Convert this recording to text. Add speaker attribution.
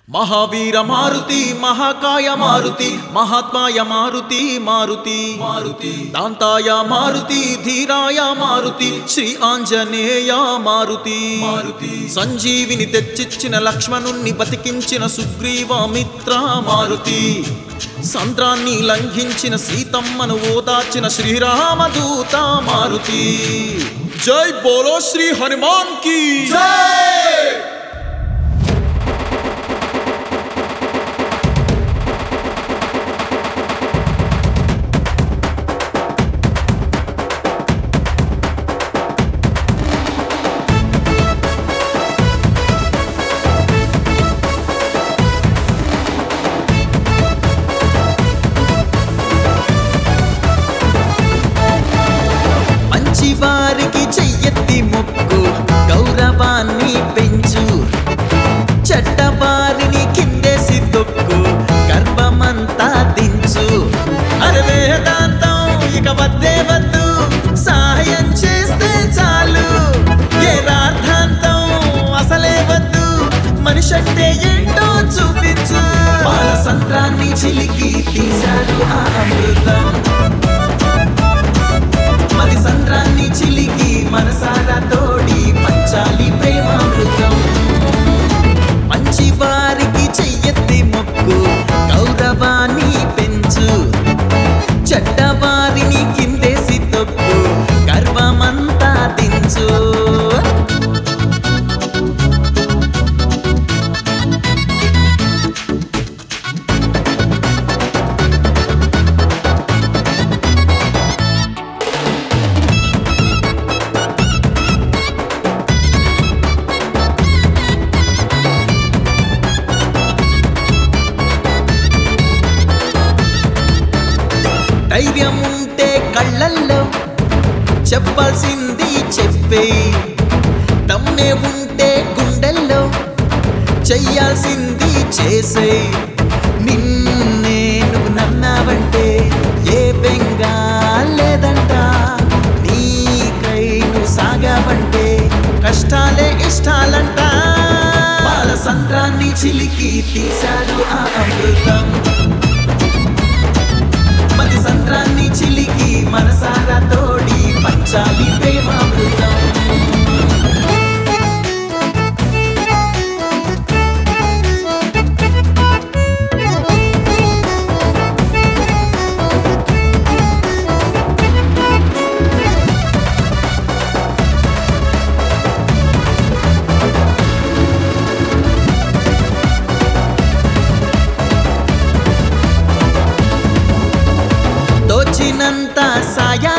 Speaker 1: మహావీర మారుతి మహాకాయ మారుతి మహాత్మాయ మారుతి మారుతి మారుతి దాంతాయ మారుతి ధీరాయ మారుతి శ్రీ ఆంజనేయ మారుతి మారుతి సంజీవిని తెచ్చిచ్చిన లక్ష్మణుణ్ణి బతికించిన సుగ్రీవామిత్ర మారుతి సంద్రాన్ని లంఘించిన సీతమ్మను ఓదార్చిన శ్రీరామదూత మారుతి జై బోలో శ్రీ హనుమాన్ కి మంచి వారికి చెయ్యెత్తి మొక్కు గౌరవాన్ని పెంచు చెడ్డవారిని కిందేసి తొక్కు గర్వమంతా దించు అరే వేదాంతం ఇక వద్దే వద్దు సహాయం చేస్తే చాలు ఏ రార్థాంతం అసలే వద్దు మనిషి అంటే ఏంటో చూపించు పాల సంత్రాన్ని చిలికి తీశారు ఆ అమృతం మది సంద్రాన్ని చిలికి మనసారా తోడి పంచాలి ప్రేమామృతం మంచి వారికి చెయ్యెత్తి మొక్కు గౌరవాన్ని పెంచు చెడ్డవారిని కిందేసి తొక్కు గర్వమంతా దించు ధైర్యం ఉంటే కళ్ళల్లో చెప్పాల్సింది చెప్పే దమ్మే ఉంటే గుండెల్లో చెయ్యాల్సింది చేసే నిన్నే నువ్వు నమ్మావంటే ఏ బెంగా లేదంట నీకై నువ్వు సాగావంటే కష్టాలే ఇష్టాలంట బాల సంద్రాన్ని చిలికి తీశాడు ఆ అమృతం మది సంద్రాన్ని చిలికి మనసారా తోడి పంచాలి ప్రేమామృతం దోచినంత సాయా